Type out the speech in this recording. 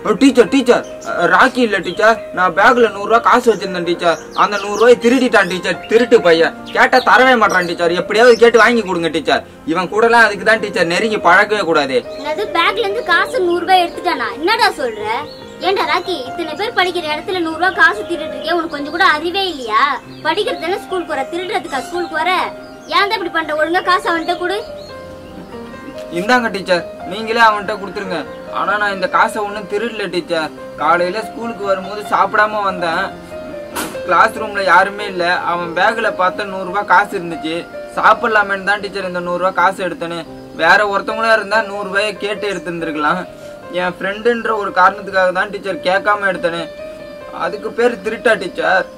teacher teacher rakhi இல்ல teacher நான் பேக்ல நூறு ரூபாய் காசு வச்சிருந்தேன் டீச்சர் அந்த நூறு ரூபாய் திருடிட்டான் டீச்சர் திருட்டு பையன் கேட்டா தரவே மாட்டான் டீச்சர் எப்படியாவது கேட்டு வாங்கி கொடுங்க டீச்சர் இவன் கூடலாம் அதுக்கு தான் டீச்சர் நெருங்கி பழகவே கூடாது என்னது பேக்ல இருந்து காசு நூறு ரூபாய் எடுத்துட்டானா என்னடா சொல்ற ஏன்டா ராக்கி இத்தனை பேர் படிக்கிற இடத்துல நூறு ரூபாய் காசு திருட்டு இருக்கே உனக்கு கொஞ்சம் கூட அறிவே இல்லையா படிக்கிறது தானே ஸ்கூலுக்கு வர திருடுறதுக்கா ஸ்கூலுக்கு வர ஏன் தான் இப்படி பண்ற ஒழுங்கா காசு அவன்கிட்ட கொடு இந்தாங்க டீச்சர் நீங்களே அவன்கிட்ட கொடுத்துருங்க ஆனா நான் இந்த காசை ஒன்றும் திருடல டீச்சர் காலையில ஸ்கூலுக்கு வரும்போது சாப்பிடாம வந்தேன் கிளாஸ் ரூம்ல யாருமே இல்ல அவன் பேக்ல பார்த்தா நூறு ரூபாய் காசு இருந்துச்சு சாப்பிடலாமேன்னு தான் டீச்சர் இந்த நூறு ரூபாய் காசு எடுத்தேன்னு வேற ஒருத்தவங்களா இருந்தா நூறு ரூபாயை கேட்டு எடுத்திருந்திருக்கலாம் என் ஃப்ரெண்டுன்ற ஒரு காரணத்துக்காக தான் டீச்சர் கேட்காம எடுத்தேன்னு அதுக்கு பேர் திருட்டா டீச்சர்